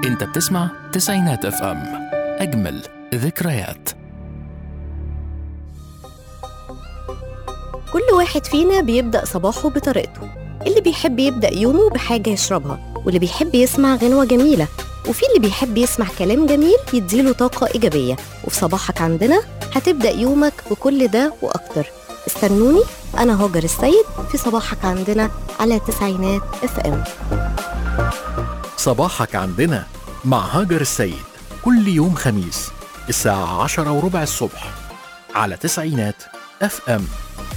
انت بتسمع تسعينات اف ام اجمل ذكريات كل واحد فينا بيبدأ صباحه بطريقته اللي بيحب يبدأ يومه بحاجة يشربها واللي بيحب يسمع غنوة جميلة وفي اللي بيحب يسمع كلام جميل يديله طاقة إيجابية وفي صباحك عندنا هتبدأ يومك بكل ده وأكتر استنوني أنا هاجر السيد في صباحك عندنا على تسعينات اف ام صباحك عندنا مع هاجر السيد كل يوم خميس الساعة عشرة وربع الصبح على تسعينات اف ام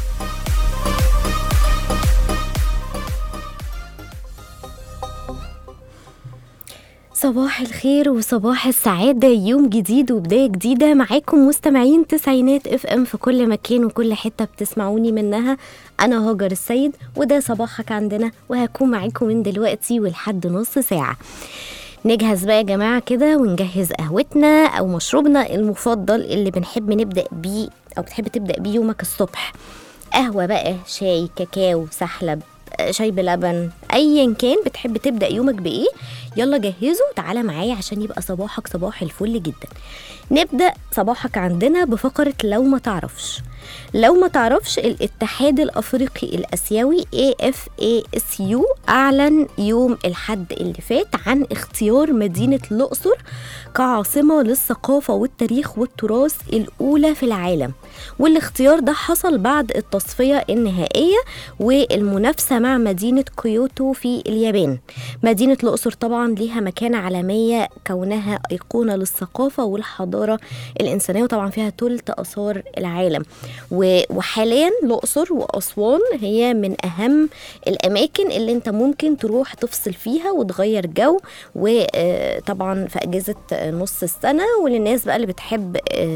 صباح الخير وصباح السعادة يوم جديد وبداية جديدة معاكم مستمعين تسعينات اف ام في كل مكان وكل حتة بتسمعوني منها أنا هاجر السيد وده صباحك عندنا وهكون معاكم من دلوقتي ولحد نص ساعة نجهز بقى يا جماعة كده ونجهز قهوتنا أو مشروبنا المفضل اللي بنحب نبدأ بيه أو بتحب تبدأ بيه يومك الصبح قهوة بقى شاي كاكاو سحلب شاي بلبن ايا كان بتحب تبدا يومك بايه يلا جهزه وتعالى معايا عشان يبقى صباحك صباح الفل جدا نبدا صباحك عندنا بفقره لو ما تعرفش لو ما تعرفش الاتحاد الافريقي الاسيوي AFASU اعلن يوم الحد اللي فات عن اختيار مدينه الاقصر كعاصمه للثقافه والتاريخ والتراث الاولى في العالم والاختيار ده حصل بعد التصفيه النهائيه والمنافسه مع مدينه كيوتو في اليابان مدينه الاقصر طبعا ليها مكانه عالميه كونها ايقونه للثقافه والحضاره الانسانيه وطبعا فيها ثلث اثار العالم وحاليا الاقصر واسوان هي من اهم الاماكن اللي انت ممكن تروح تفصل فيها وتغير جو وطبعا في اجازه نص السنه وللناس بقى اللي بتحب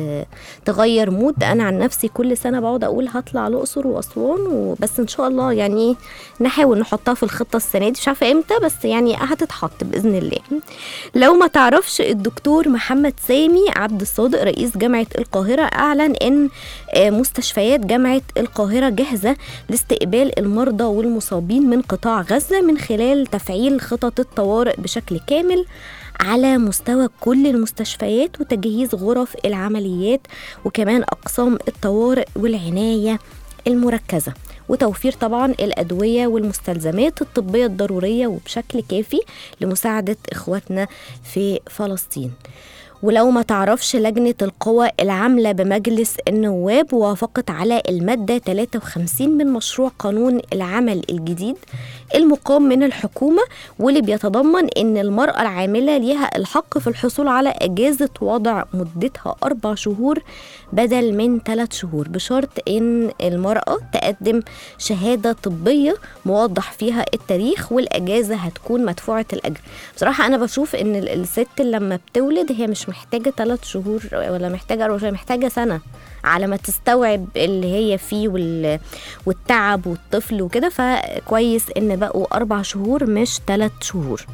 تغير مود انا عن نفسي كل سنه بقعد اقول هطلع الاقصر واسوان وبس ان شاء الله يعني نحاول نحطها في الخطه السنه دي مش عارفه امتى بس يعني هتتحط باذن الله لو ما تعرفش الدكتور محمد سامي عبد الصادق رئيس جامعه القاهره اعلن ان مستشفيات جامعة القاهرة جاهزة لاستقبال المرضى والمصابين من قطاع غزة من خلال تفعيل خطط الطوارئ بشكل كامل على مستوى كل المستشفيات وتجهيز غرف العمليات وكمان أقسام الطوارئ والعناية المركزة وتوفير طبعا الأدوية والمستلزمات الطبية الضرورية وبشكل كافي لمساعدة إخواتنا في فلسطين ولو ما تعرفش لجنة القوى العاملة بمجلس النواب وافقت على المادة 53 من مشروع قانون العمل الجديد المقام من الحكومة واللي بيتضمن أن المرأة العاملة ليها الحق في الحصول على أجازة وضع مدتها أربع شهور بدل من ثلاث شهور بشرط أن المرأة تقدم شهادة طبية موضح فيها التاريخ والأجازة هتكون مدفوعة الأجر بصراحة أنا بشوف أن الست لما بتولد هي مش محتاجة ثلاث شهور ولا محتاجة أربع شهور محتاجة سنة على ما تستوعب اللي هي فيه وال... والتعب والطفل وكده فكويس ان بقوا اربع شهور مش ثلاث شهور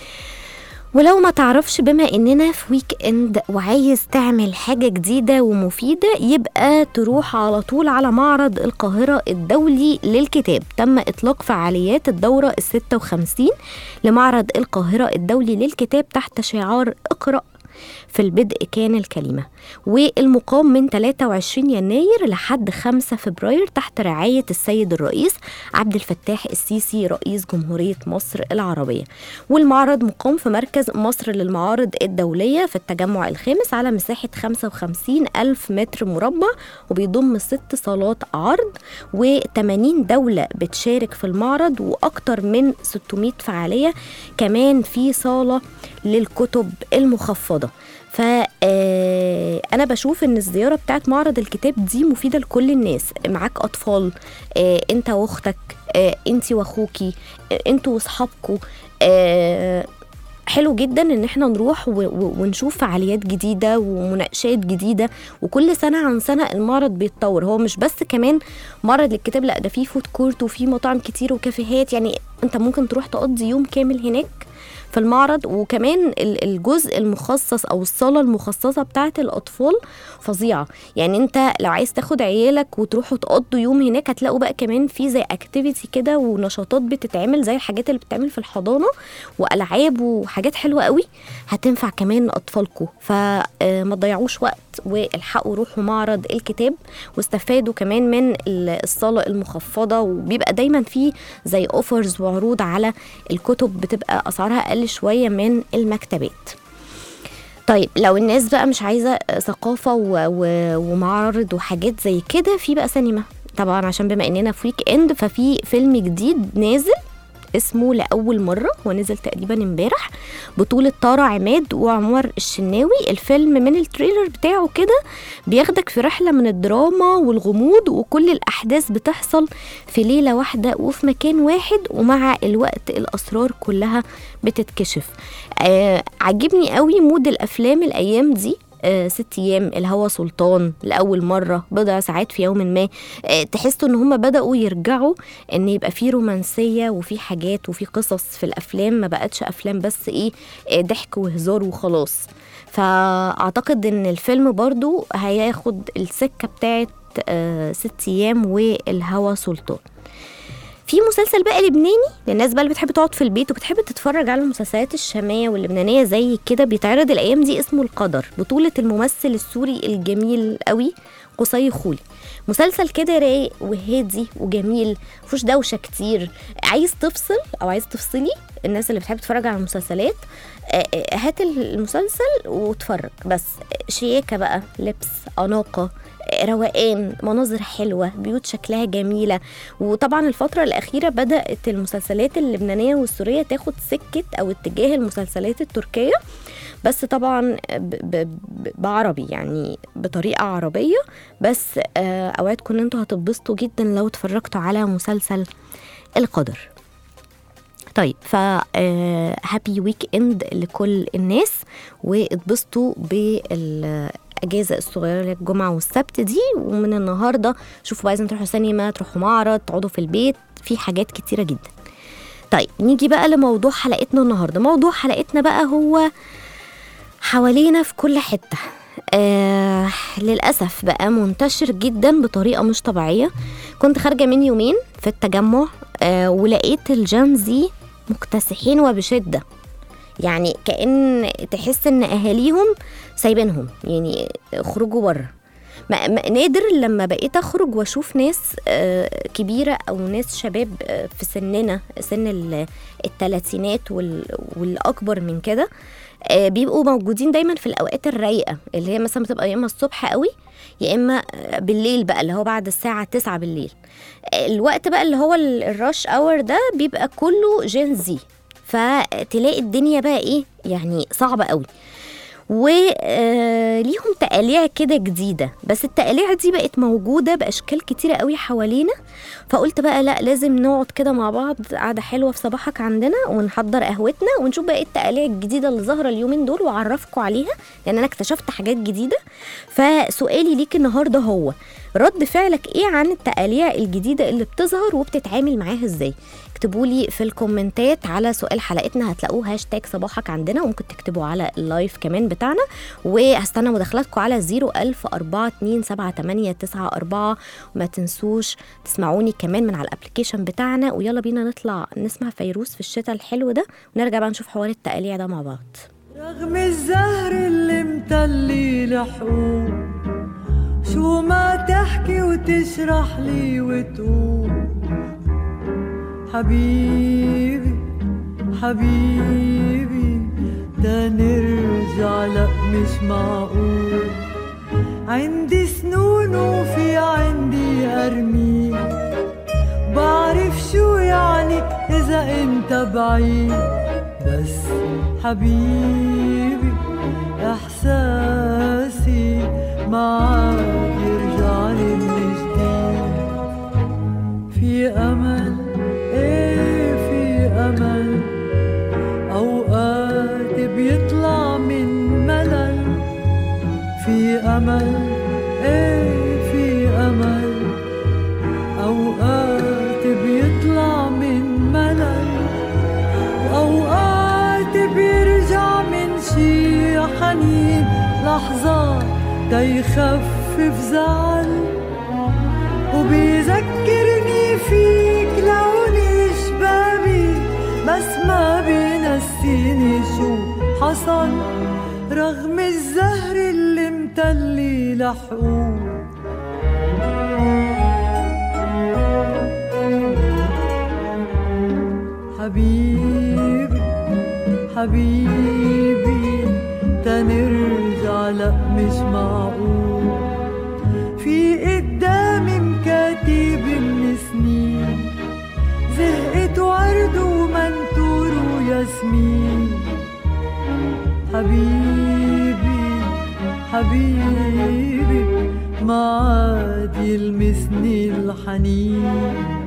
ولو ما تعرفش بما اننا في ويك اند وعايز تعمل حاجة جديدة ومفيدة يبقى تروح على طول على معرض القاهرة الدولي للكتاب تم اطلاق فعاليات الدورة الستة وخمسين لمعرض القاهرة الدولي للكتاب تحت شعار اقرأ في البدء كان الكلمة والمقام من 23 يناير لحد 5 فبراير تحت رعاية السيد الرئيس عبد الفتاح السيسي رئيس جمهورية مصر العربية والمعرض مقام في مركز مصر للمعارض الدولية في التجمع الخامس على مساحة 55 ألف متر مربع وبيضم ست صالات عرض و80 دولة بتشارك في المعرض وأكتر من 600 فعالية كمان في صالة للكتب المخفضة فأنا بشوف إن الزيارة بتاعت معرض الكتاب دي مفيدة لكل الناس معاك أطفال آه، أنت وأختك آه، أنت وأخوكي آه، أنتوا وأصحابكوا حلو جدا ان احنا نروح و- و- ونشوف فعاليات جديده ومناقشات جديده وكل سنه عن سنه المعرض بيتطور هو مش بس كمان معرض للكتاب لا ده فيه فود كورت وفيه مطاعم كتير وكافيهات يعني انت ممكن تروح تقضي يوم كامل هناك في المعرض وكمان ال- الجزء المخصص او الصاله المخصصه بتاعه الاطفال فظيعه يعني انت لو عايز تاخد عيالك وتروحوا تقضوا يوم هناك هتلاقوا بقى كمان في زي اكتيفيتي كده ونشاطات بتتعمل زي الحاجات اللي بتتعمل في الحضانه والعاب وحاجات حلوه قوي هتنفع كمان اطفالكم فما تضيعوش وقت والحقوا روحوا معرض الكتاب واستفادوا كمان من ال- الصاله المخفضه وبيبقى دايما في زي اوفرز وعروض على الكتب بتبقى اسعارها اقل شويه من المكتبات طيب لو الناس بقى مش عايزه ثقافه و... و... ومعارض وحاجات زي كده في بقى سينما طبعا عشان بما اننا في ويك اند ففي فيلم جديد نازل اسمه لأول مرة هو نزل تقريبا امبارح بطولة طارة عماد وعمر الشناوي الفيلم من التريلر بتاعه كده بياخدك في رحلة من الدراما والغموض وكل الأحداث بتحصل في ليلة واحدة وفي مكان واحد ومع الوقت الأسرار كلها بتتكشف آه عجبني قوي مود الأفلام الأيام دي آه ست ايام الهوى سلطان لاول مره بضع ساعات في يوم ما آه تحسوا ان هم بداوا يرجعوا ان يبقى في رومانسيه وفي حاجات وفي قصص في الافلام ما بقتش افلام بس ايه آه ضحك وهزار وخلاص فاعتقد ان الفيلم برضو هياخد السكه بتاعت آه ست ايام والهوى سلطان في مسلسل بقى لبناني للناس بقى اللي بتحب تقعد في البيت وبتحب تتفرج على المسلسلات الشامية واللبنانية زي كده بيتعرض الأيام دي اسمه القدر بطولة الممثل السوري الجميل قوي قصي خولي مسلسل كده رايق وهادي وجميل مفيهوش دوشة كتير عايز تفصل أو عايز تفصلي الناس اللي بتحب تتفرج على المسلسلات آه، آه، هات المسلسل واتفرج بس شياكة بقى لبس أناقة روقان مناظر حلوة بيوت شكلها جميلة وطبعا الفترة الأخيرة بدأت المسلسلات اللبنانية والسورية تاخد سكة أو اتجاه المسلسلات التركية بس طبعا ب ب ب بعربي يعني بطريقة عربية بس آه، أوعدكم إن انتوا هتتبسطوا جدا لو اتفرجتوا على مسلسل القدر طيب ف هابي ويك اند لكل الناس واتبسطوا بالاجازه الصغيره اللي هي الجمعه والسبت دي ومن النهارده شوفوا بقى عايزين تروحوا سينما تروحوا معرض تقعدوا في البيت في حاجات كتيره جدا طيب نيجي بقى لموضوع حلقتنا النهارده موضوع حلقتنا بقى هو حوالينا في كل حته آه للأسف بقى منتشر جدا بطريقة مش طبيعية كنت خارجة من يومين في التجمع آه ولقيت الجانزي مكتسحين وبشدة يعني كأن تحس إن أهاليهم سايبينهم يعني اخرجوا بره ما ما- نادر لما بقيت اخرج واشوف ناس آه، كبيره او ناس شباب آه، في سننا سن ال- التلاتينات وال- والاكبر من كده آه، بيبقوا موجودين دايما في الاوقات الرايقه اللي هي مثلا بتبقى يا اما الصبح قوي يا اما آه، بالليل بقى اللي هو بعد الساعه 9 بالليل آه، الوقت بقى اللي هو ال- الراش اور ده بيبقى كله جين زي فتلاقي الدنيا بقى ايه يعني صعبه قوي وليهم تقاليع كده جديدة بس التقاليع دي بقت موجودة بأشكال كتيرة قوي حوالينا فقلت بقى لا لازم نقعد كده مع بعض قعدة حلوة في صباحك عندنا ونحضر قهوتنا ونشوف بقى ايه التقاليع الجديدة اللي ظاهرة اليومين دول وأعرفكم عليها لأن أنا اكتشفت حاجات جديدة فسؤالي ليك النهاردة هو رد فعلك ايه عن التقاليع الجديدة اللي بتظهر وبتتعامل معاها ازاي اكتبوا لي في الكومنتات على سؤال حلقتنا هتلاقوه هاشتاج صباحك عندنا وممكن تكتبوا على اللايف كمان بتاعنا وهستنى مداخلاتكم على 010427894 وما تنسوش تسمعوني كمان من على الابلكيشن بتاعنا ويلا بينا نطلع نسمع فيروز في الشتاء الحلو ده ونرجع بقى نشوف حوار التقاليع ده مع بعض رغم الزهر اللي متلي لحقوق شو ما تحكي وتشرح لي وتقول حبيبي حبيبي دا نرجع لا مش معقول عندي سنون وفي عندي أرميل بعرف شو يعني إذا أنت بعيد بس حبيبي إحساسي معاك يرجع لي من جديد في أمل إيه في أمل أوقات بيطلع من ملل في أمل إيه في أمل أوقات بيطلع من ملل الحنين لحظات تيخفف زعل وبيذكرني فيك لوني شبابي بس ما بينسيني شو حصل رغم الزهر اللي متلي لحقوق حبيبي حبيبي تنرجع لا مش معقول في قدامي مكاتب من سنين زهقت ورد ومنتور وياسمين حبيبي حبيبي ما عاد يلمسني الحنين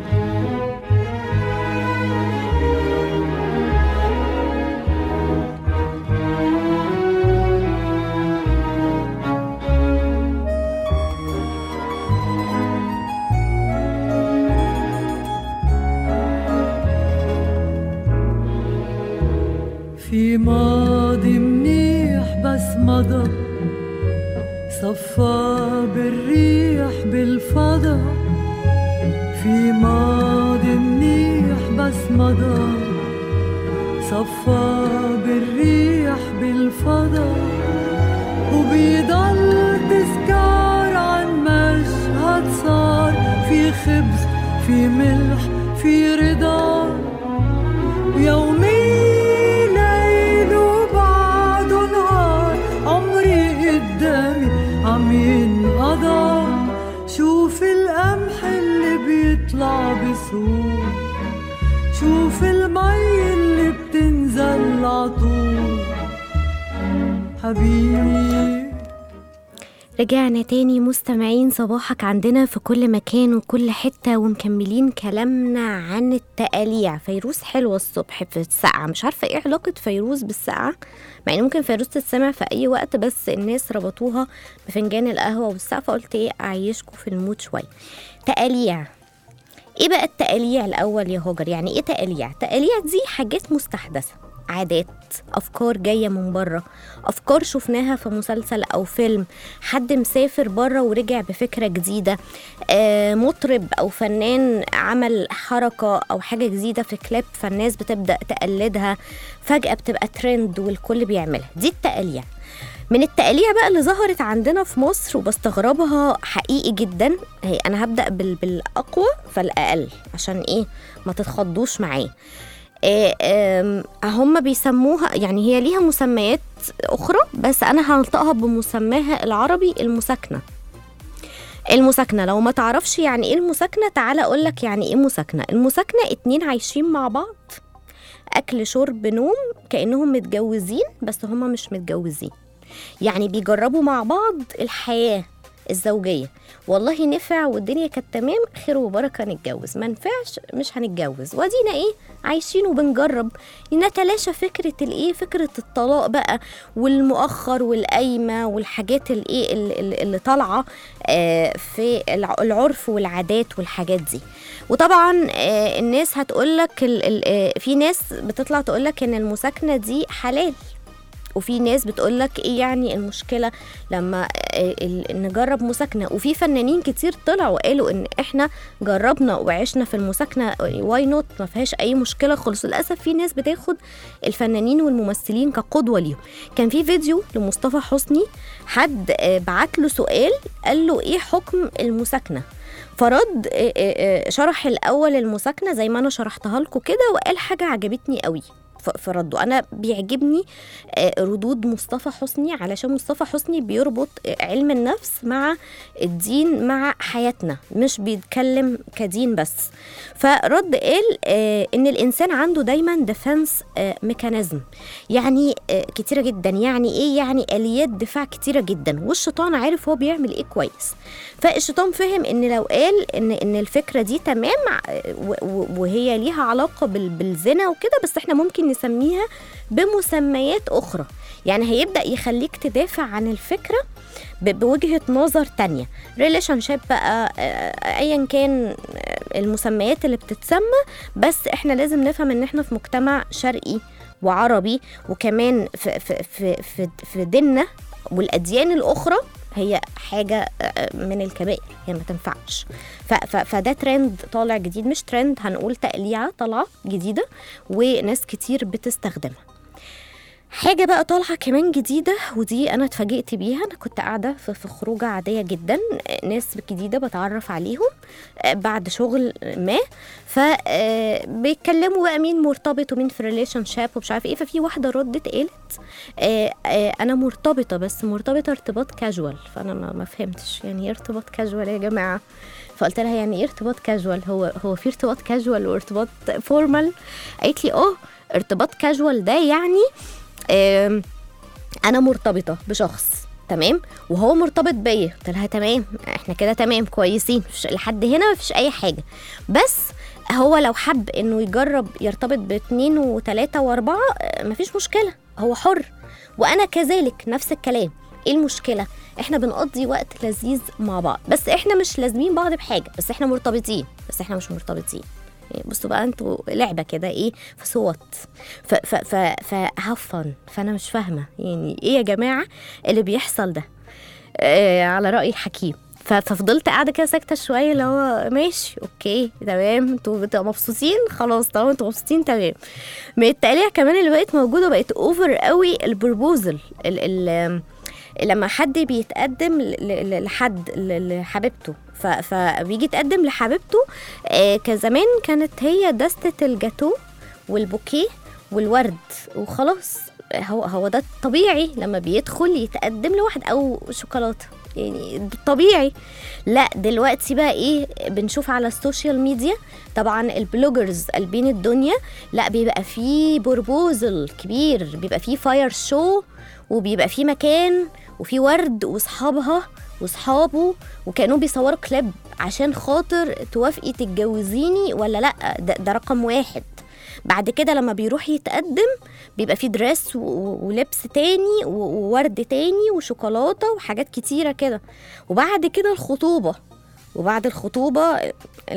في ماضي منيح بس مضى صفى بالريح بالفضا في ماضي منيح بس مضى صفى بالريح بالفضا وبيضل تذكار عن مشهد صار في خبز في ملح في رضا ويومي ليل وبعده نهار عمري قدامي عم ينقضى شوف القمح اللي بيطلع بسهول شوف المي اللي بتنزل عطول حبيبي رجعنا تاني مستمعين صباحك عندنا في كل مكان وكل حتة ومكملين كلامنا عن التقاليع فيروز حلوة الصبح في السقعة مش عارفة ايه علاقة فيروز بالسقعة مع ان ممكن فيروز تتسمع في اي وقت بس الناس ربطوها بفنجان القهوة والسقعة فقلت ايه اعيشكم في المود شوية تقاليع ايه بقى التقاليع الاول يا هاجر يعني ايه تقاليع تقاليع دي حاجات مستحدثه عادات افكار جايه من بره افكار شفناها في مسلسل او فيلم حد مسافر بره ورجع بفكره جديده آه مطرب او فنان عمل حركه او حاجه جديده في كليب فالناس بتبدا تقلدها فجاه بتبقى ترند والكل بيعملها دي التقاليع من التقاليع بقى اللي ظهرت عندنا في مصر وبستغربها حقيقي جدا هي انا هبدا بال... بالاقوى فالاقل عشان ايه ما تتخضوش معايا إيه آم، هم بيسموها يعني هي ليها مسميات اخرى بس انا هنطقها بمسماها العربي المساكنه المساكنه لو ما تعرفش يعني ايه المساكنه تعالى اقول لك يعني ايه مساكنه المساكنه اتنين عايشين مع بعض اكل شرب نوم كانهم متجوزين بس هما مش متجوزين يعني بيجربوا مع بعض الحياه الزوجيه والله نفع والدنيا كانت تمام خير وبركه نتجوز ما نفعش مش هنتجوز وادينا ايه عايشين وبنجرب نتلاشى فكره الايه فكره الطلاق بقى والمؤخر والقايمه والحاجات الايه اللي, اللي- اللي طالعه آه، في الع- العرف والعادات والحاجات دي وطبعا آه، الناس هتقولك ال- ال- آه، في ناس بتطلع تقولك ان المساكنه دي حلال وفي ناس بتقولك ايه يعني المشكله لما آه، ال- نجرب مساكنه وفي فنانين كتير طلعوا قالوا ان احنا جربنا وعشنا في المساكنه واي نوت ما فيهاش اي مشكله خالص للاسف في ناس بتاخد الفنانين والممثلين كقدوه ليهم كان في فيديو لمصطفى حسني حد آه، بعت له سؤال قال له ايه حكم المساكنه فرد آه، آه، آه، شرح الاول المساكنه زي ما انا شرحتها لكم كده وقال حاجه عجبتني قوي ف- في رده انا بيعجبني آه، ردود مصطفى حسني علشان مصطفى حسني بيربط آه، علم النفس مع الدين مع حياتنا مش بيتكلم كدين بس فرد قال آه، ان الانسان عنده دايما ديفنس ميكانيزم يعني آه، كتيره جدا يعني ايه يعني اليات دفاع كتيره جدا والشيطان عارف هو بيعمل ايه كويس فالشيطان فهم ان لو قال ان ان الفكره دي تمام آه، و- و- وهي ليها علاقه بال- بالزنا وكده بس احنا ممكن نسميها بمسميات اخرى يعني هيبدا يخليك تدافع عن الفكره ب- بوجهه نظر تانية ريليشن شيب بقى آه، ايا كان آه، المسميات اللي بتتسمى بس احنا لازم نفهم ان احنا في مجتمع شرقي وعربي وكمان في في في في, في ديننا والاديان الاخرى هي حاجه آه، من الكبائر هي ما تنفعش ف- ف- فده ترند طالع جديد مش ترند هنقول تقليعه طالعه جديده وناس كتير بتستخدمها حاجة بقى طالعة كمان جديدة ودي أنا اتفاجئت بيها أنا كنت قاعدة في في خروجة عادية جدا ناس جديدة بتعرف عليهم آه، بعد شغل ما فبيتكلموا بقى مين مرتبط ومين في ريليشن شاب ومش عارف ايه ففي واحدة ردت قالت آه، آه، أنا مرتبطة بس مرتبطة ارتباط كاجوال فأنا ما ما فهمتش يعني ايه ارتباط كاجوال يا جماعة فقلت لها يعني ايه ارتباط كاجوال هو هو في ارتباط كاجوال وارتباط فورمال قالت لي اه ارتباط كاجوال ده يعني آم، انا مرتبطه بشخص تمام وهو مرتبط بيا قلت لها تمام احنا كده تمام كويسين مفيش لحد هنا مفيش اي حاجه بس هو لو حب انه يجرب يرتبط باتنين وتلاته واربعه آه، مفيش مشكله هو حر وانا كذلك نفس الكلام ايه المشكله احنا بنقضي وقت لذيذ مع بعض بس احنا مش لازمين بعض بحاجه بس احنا مرتبطين بس احنا مش مرتبطين يعني بصوا بقى انتوا لعبه كده ايه في صوت ف ف ف فهفن فانا مش فاهمه يعني ايه يا جماعه اللي بيحصل ده آه على راي حكيم ف- ففضلت قاعده كده ساكته شويه اللي هو ماشي اوكي تمام انتوا بتبقوا مبسوطين خلاص طالما انتوا مبسوطين تمام من التقليع كمان اللي بقت موجوده بقت اوفر قوي البروبوزل ال ال لما حد بيتقدم ل- ل- لحد ل- لحبيبته ف- فبيجي يتقدم لحبيبته آه، كزمان كانت هي دستة الجاتو والبوكيه والورد وخلاص هو هو ده الطبيعي لما بيدخل يتقدم لواحد او شوكولاته يعني ده طبيعي لا دلوقتي بقى ايه بنشوف على السوشيال ميديا طبعا البلوجرز قلبين الدنيا لا بيبقى فيه بروبوزل كبير بيبقى فيه فاير شو وبيبقى فيه مكان وفيه ورد واصحابها واصحابه وكانوا بيصوروا كليب عشان خاطر توافقي تتجوزيني ولا لا ده, ده رقم واحد بعد كده لما بيروح يتقدم بيبقى فيه دريس و- و- ولبس تاني و- وورد تاني وشوكولاته وحاجات كتيره كده وبعد كده الخطوبه وبعد الخطوبه ال-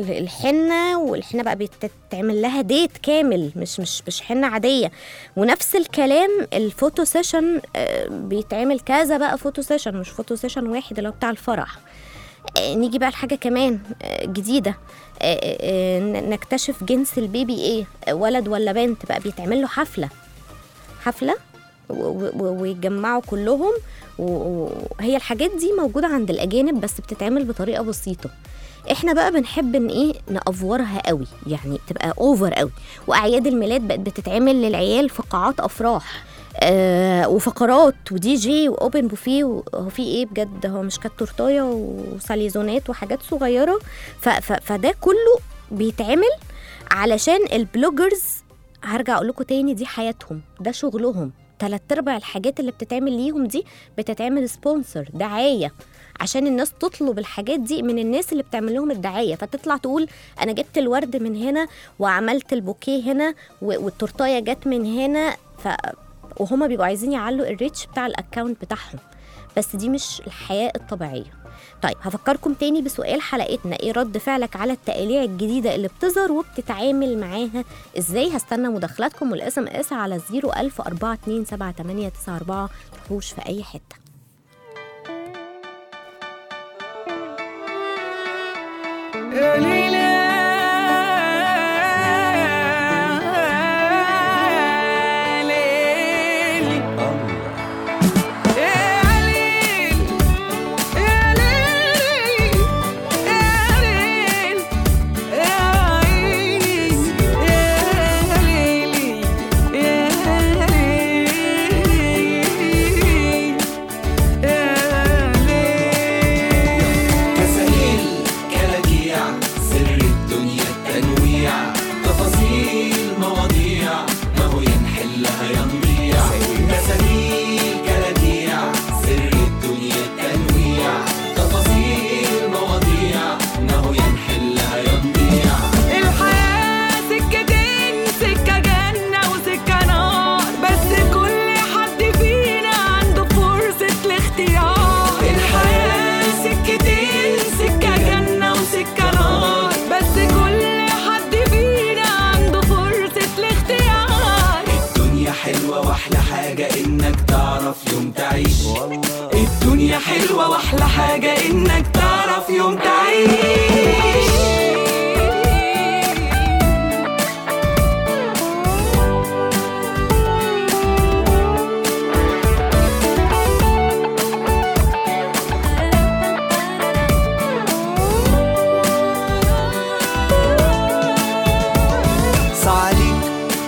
الحنه والحنه بقى بتتعمل لها ديت كامل مش مش مش حنه عاديه ونفس الكلام الفوتو سيشن آه، بيتعمل كذا بقى فوتو سيشن مش فوتو سيشن واحد اللي هو بتاع الفرح آه، نيجي بقى لحاجه كمان آه، جديده آه، آه، ن- نكتشف جنس البيبي ايه آه، ولد ولا بنت بقى بيتعمل له حفله حفله و- و- و- ويتجمعوا كلهم و- وهي الحاجات دي موجوده عند الاجانب بس بتتعمل بطريقه بسيطه احنا بقى بنحب ان ايه نافورها قوي يعني تبقى اوفر قوي واعياد الميلاد بقت بتتعمل للعيال في قاعات افراح آه وفقرات ودي جي واوبن بوفيه وهو في ايه بجد هو مش كانت تورتايه وساليزونات وحاجات صغيره ف ف فده كله بيتعمل علشان البلوجرز هرجع اقول لكم تاني دي حياتهم ده شغلهم تلات ارباع الحاجات اللي بتتعمل ليهم دي بتتعمل سبونسر دعايه عشان الناس تطلب الحاجات دي من الناس اللي بتعمل لهم الدعايه فتطلع تقول انا جبت الورد من هنا وعملت البوكيه هنا و- والتورتايه جت من هنا ف وهما بيبقوا عايزين يعلوا الريتش بتاع الاكونت بتاعهم بس دي مش الحياه الطبيعيه طيب هفكركم تاني بسؤال حلقتنا ايه رد فعلك على التقاليع الجديده اللي بتظهر وبتتعامل معاها ازاي هستنى مداخلاتكم والاس ام اس على 010427894 تروحوش في اي حته يا ليلى ليلي يا ليل يا ليل يا ليل يا عيني يا ليلي يا ليل يا ليل كسائل كلاكيع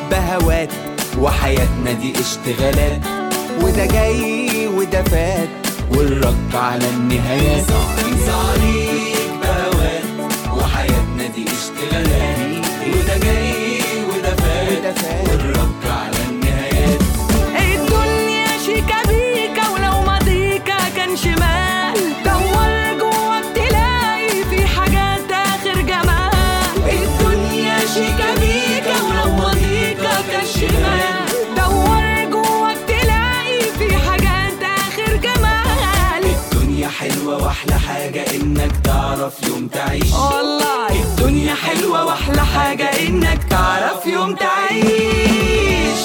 بهوات وحياتنا دي اشتغالات وده جاي وده فات والرد على النهايات صعيد بهوات وحياتنا دي اشتغالات وده جاي وده فات والرد على النهايات الدنيا شيكا بيكا ولو ماضيكا كان شمال دور جواك تلاقي في حاجات اخر جمال الدنيا شيكا بيكا ولو ماضيكا كان شمال دور جواك تلاقي في حاجات اخر جمال الدنيا حلوة واحلى حاجة انك تعرف يوم تعيش والله الدنيا حلوة واحلى حاجة انك تعرف يوم تعيش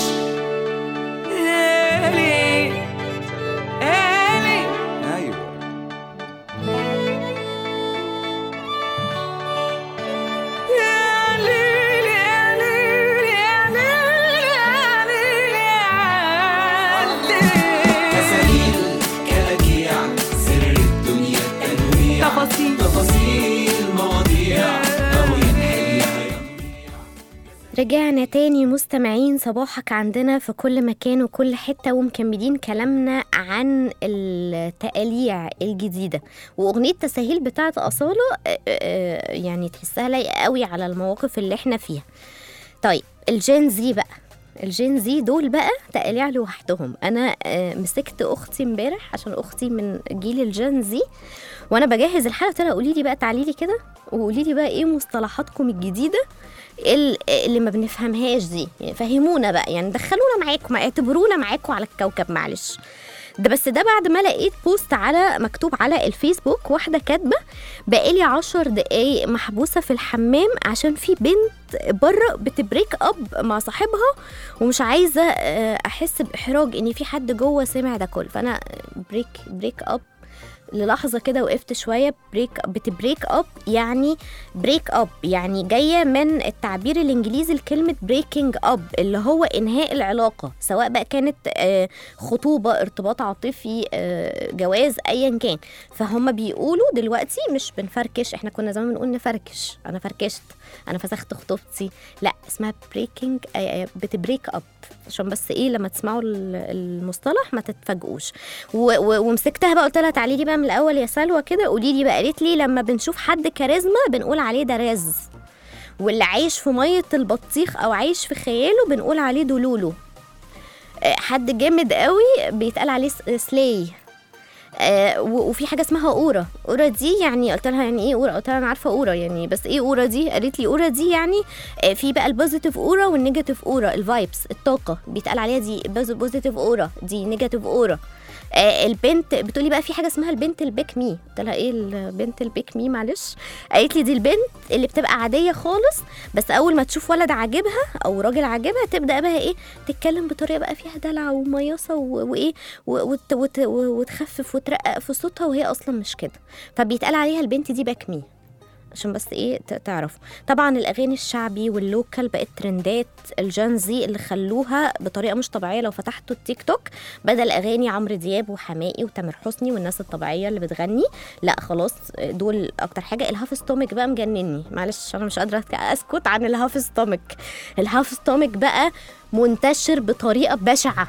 إلي إلي ايوه يا ليل يا ليل يا ليل يا ليل يا ليل تساليل كلاكيع سر الدنيا التنويع تفاصيل تفاصيل مواضيع أو ينحل رجعنا تاني مستمعين صباحك عندنا في كل مكان وكل حتة ومكملين كلامنا عن التقاليع الجديدة وأغنية تساهيل بتاعت أصالة آه، آه، يعني تحسها لايقة قوي على المواقف اللي احنا فيها طيب الجين زي بقى الجين زي دول بقى تقاليع لوحدهم انا آه، مسكت اختي امبارح عشان اختي من جيل الجين زي وانا بجهز الحلقه قلت لها قولي لي بقى تعالي لي كده وقولي لي بقى ايه مصطلحاتكم الجديده ال- اللي ما بنفهمهاش دي يعني فهمونا بقى يعني دخلونا معاكم اعتبرونا معاكم على الكوكب معلش ده بس ده بعد ما لقيت بوست على مكتوب على الفيسبوك واحدة كاتبة بقالي عشر دقايق محبوسة في الحمام عشان في بنت بره بتبريك اب مع صاحبها ومش عايزة آه، أحس بإحراج إن في حد جوه سمع ده كله فأنا بريك بريك اب للحظه كده وقفت شويه بريك بتبريك اب يعني بريك اب يعني جايه من التعبير الانجليزي لكلمه بريكنج اب اللي هو انهاء العلاقه سواء بقى كانت آه، خطوبه ارتباط عاطفي آه، جواز ايا كان فهم بيقولوا دلوقتي مش بنفركش احنا كنا زمان بنقول نفركش انا فركشت انا فسخت خطوبتي لا اسمها بريكنج بتبريك اب عشان بس ايه لما تسمعوا ال- المصطلح ما تتفاجئوش و- و- ومسكتها بقى قلت لها تعالي لي بقى من الاول يا سلوى كده قولي لي بقى قالت لي لما بنشوف حد كاريزما بنقول عليه ده رز واللي عايش في ميه البطيخ او عايش في خياله بنقول عليه دولولو آه، حد جامد قوي بيتقال عليه س- سلاي آه و- وفي حاجه اسمها اورا اورا دي يعني قلت لها يعني ايه اورا قلت لها انا عارفه اورا يعني بس ايه اورا دي قالت لي اورا دي يعني آه في بقى البوزيتيف اورا والنيجاتيف اورا الفايبس الطاقه بيتقال عليها دي بوزيتيف اورا دي نيجاتيف اورا آه البنت بتقولي بقى في حاجه اسمها البنت البيك مي قلت لها ايه البنت البيك مي معلش قالت لي دي البنت اللي بتبقى عاديه خالص بس اول ما تشوف ولد عاجبها او راجل عاجبها تبدا بقى ايه تتكلم بطريقه بقى فيها دلع ومياصه و- وايه و- وت- وت- وتخفف وترقق في صوتها وهي اصلا مش كده فبيتقال عليها البنت دي باك مي عشان بس ايه ت- تعرفوا طبعا الاغاني الشعبي واللوكال بقت ترندات الجانزي اللي خلوها بطريقه مش طبيعيه لو فتحتوا التيك توك بدل اغاني عمرو دياب وحماقي وتامر حسني والناس الطبيعيه اللي بتغني لا خلاص دول اكتر حاجه الهاف ستومك بقى مجنني معلش انا مش قادره أتك- اسكت عن الهاف ستومك الهاف ستومك بقى منتشر بطريقه بشعه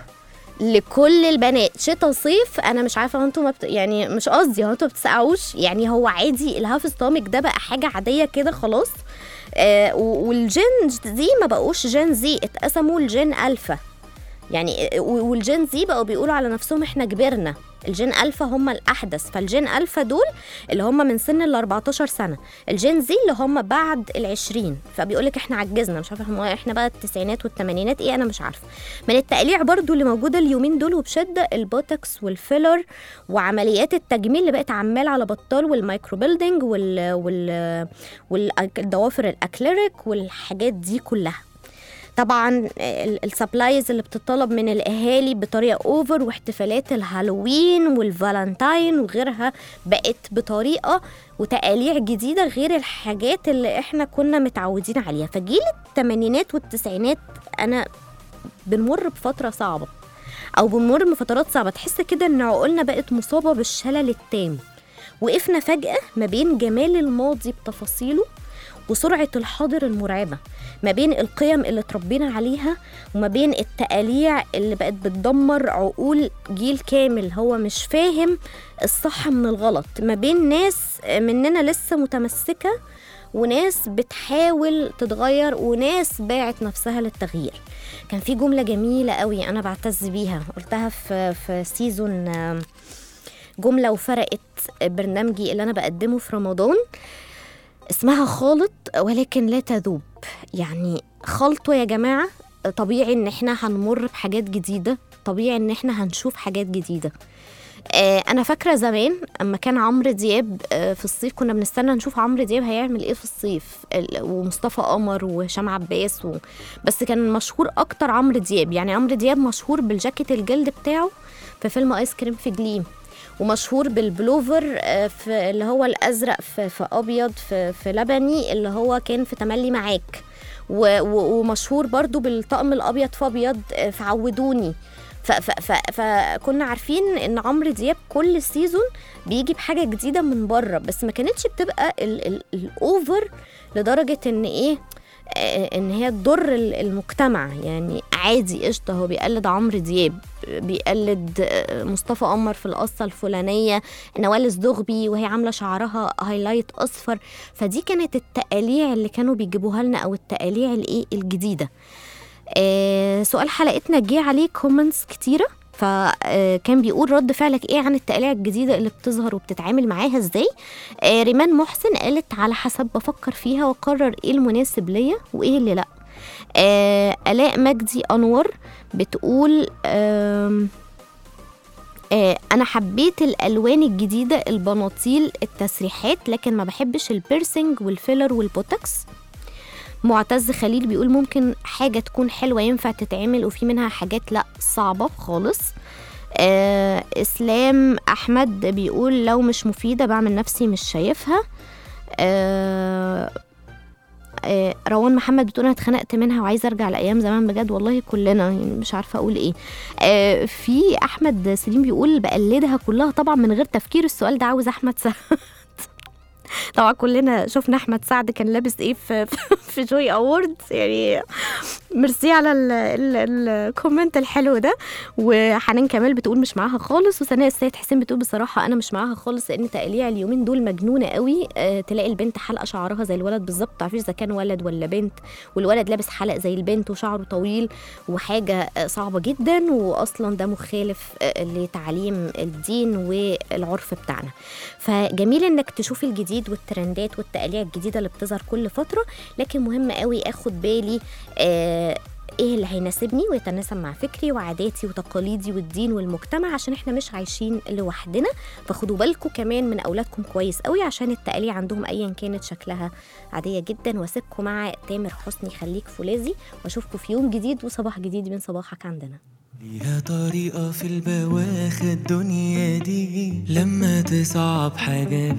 لكل البنات شتا صيف انا مش عارفه هو انتوا ما بت... يعني مش قصدي هو انتوا ما بتسقعوش يعني هو عادي الهاف ستومك ده بقى حاجه عاديه كده خلاص آه و- والجين دي ما بقوش جين زي اتقسموا لجين الفا يعني و- والجين زي بقوا بيقولوا على نفسهم احنا كبرنا الجين الفا هم الاحدث فالجين الفا دول اللي هم من سن ال 14 سنه الجين زي اللي هم بعد ال 20 فبيقول لك احنا عجزنا مش عارفه هم احنا بقى التسعينات والثمانينات ايه انا مش عارفه من التقليع برضو اللي موجوده اليومين دول وبشده البوتوكس والفيلر وعمليات التجميل اللي بقت عمال على بطال والمايكرو بيلدينج وال وال والضوافر الاكليريك والحاجات دي كلها طبعا السبلايز اللي بتطلب من الاهالي بطريقه اوفر واحتفالات الهالوين والفالنتاين وغيرها بقت بطريقه وتقاليع جديده غير الحاجات اللي احنا كنا متعودين عليها فجيل الثمانينات والتسعينات انا بنمر بفتره صعبه او بنمر بفترات صعبه تحس كده ان عقولنا بقت مصابه بالشلل التام وقفنا فجاه ما بين جمال الماضي بتفاصيله وسرعة الحاضر المرعبة ما بين القيم اللي اتربينا عليها وما بين التقاليع اللي بقت بتدمر عقول جيل كامل هو مش فاهم الصح من الغلط ما بين ناس مننا لسه متمسكة وناس بتحاول تتغير وناس باعت نفسها للتغيير كان في جملة جميلة قوي أنا بعتز بيها قلتها في, في سيزون آم، جملة وفرقت برنامجي اللي أنا بقدمه في رمضان اسمها خالط ولكن لا تذوب يعني خلطه يا جماعة طبيعي ان احنا هنمر بحاجات جديدة طبيعي ان احنا هنشوف حاجات جديدة آه، انا فاكره زمان اما كان عمرو دياب آه، في الصيف كنا بنستنى نشوف عمرو دياب هيعمل ايه في الصيف ال- ومصطفى قمر وهشام عباس و... بس كان مشهور اكتر عمرو دياب يعني عمرو دياب مشهور بالجاكيت الجلد بتاعه في فيلم ايس كريم في جليم ومشهور بالبلوفر آه، في اللي هو الازرق في, في ابيض في, في لبني اللي هو كان في تملي معاك و- و- ومشهور برضو بالطقم الابيض في ابيض آه، في عودوني ف- ف- ف- فكنا عارفين ان عمرو دياب كل سيزون بيجي بحاجه جديده من بره بس ما كانتش بتبقى ال- ال- الاوفر لدرجه ان ايه آه، ان هي تضر ال- المجتمع يعني عادي قشطه هو بيقلد عمرو دياب بيقلد آه، مصطفى قمر في القصه الفلانيه نوال الزغبي وهي عامله شعرها هايلايت اصفر فدي كانت التقاليع اللي كانوا بيجيبوها لنا او التقاليع الايه الجديده آه سؤال حلقتنا جه عليه كومنتس كتيره فكان بيقول رد فعلك ايه عن التقاليع الجديده اللي بتظهر وبتتعامل معاها ازاي آه ريمان محسن قالت على حسب بفكر فيها واقرر ايه المناسب ليا وايه اللي لا آه الاء مجدي انور بتقول آم آه انا حبيت الالوان الجديده البناطيل التسريحات لكن ما بحبش البيرسينج والفيلر والبوتوكس معتز خليل بيقول ممكن حاجة تكون حلوة ينفع تتعمل وفي منها حاجات لا صعبة خالص آه اسلام احمد بيقول لو مش مفيدة بعمل نفسي مش شايفها آه آه، روان محمد بتقول انا اتخنقت منها وعايزه ارجع لايام زمان بجد والله كلنا يعني مش عارفه اقول ايه آه، في احمد سليم بيقول بقلدها كلها طبعا من غير تفكير السؤال ده عاوز احمد سعد طبعا كلنا شفنا احمد سعد كان لابس ايه في في جوي اوورد يعني ميرسي على ال- ال- الكومنت الحلو ده وحنان كمال بتقول مش معاها خالص وسناء السيد حسين بتقول بصراحه انا مش معاها خالص لان تقليع اليومين دول مجنونه قوي أه تلاقي البنت حلقه شعرها زي الولد بالظبط تعرفيش اذا كان ولد ولا بنت والولد لابس حلق زي البنت وشعره طويل وحاجه آه، صعبه جدا واصلا ده مخالف آه، لتعليم الدين والعرف بتاعنا فجميل انك تشوف الجديد والترندات والتقاليع الجديده اللي بتظهر كل فتره لكن مهم قوي اخد بالي آه ايه اللي هيناسبني ويتناسب مع فكري وعاداتي وتقاليدي والدين والمجتمع عشان احنا مش عايشين لوحدنا فخدوا بالكم كمان من اولادكم كويس قوي عشان التقاليع عندهم ايا كانت شكلها عاديه جدا واسيبكم مع تامر حسني خليك فولاذي واشوفكم في يوم جديد وصباح جديد من صباحك عندنا ليها طريقة في البواخة الدنيا دي لما تصعب حاجة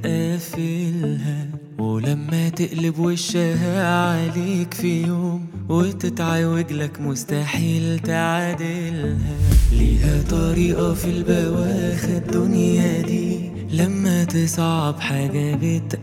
بتقفلها ولما تقلب وشها عليك في يوم وتتعوج لك مستحيل تعادلها ليها طريقة في البواخة الدنيا دي لما تصعب حاجة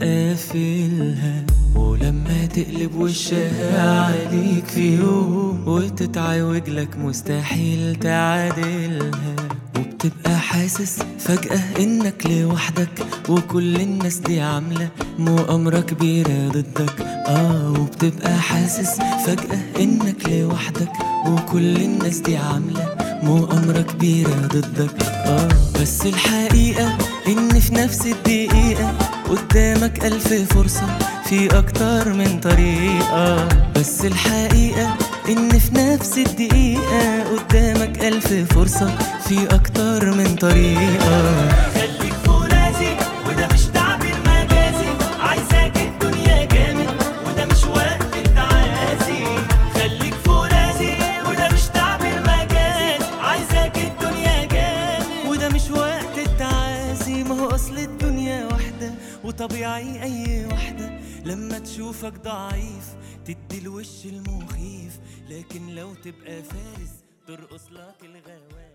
بتقفلها ولما تقلب وشها عليك في يوم وتتعوج لك مستحيل تعادلها وبتبقى حاسس فجأة انك لوحدك وكل الناس دي عاملة مؤامرة كبيرة ضدك اه وبتبقى حاسس فجأة انك لوحدك وكل الناس دي عاملة مؤامرة كبيرة ضدك اه بس الحقيقة ان في نفس الدقيقة قدامك ألف فرصة في أكتر من طريقة بس الحقيقة إن في نفس الدقيقة قدامك ألف فرصة في أكتر من طريقة خليك فرازي وده مش تعبير مجازي عايزاك الدنيا جامد وده مش وقت التعازي خليك فرازي وده مش تعبير مجازي عايزاك الدنيا جامد وده مش وقت التعازي ما هو أصل الدنيا واحدة وطبيعي أي واحدة لما تشوفك ضعيف تدي الوش المخيف لكن لو تبقى فارس ترقص لك الغوام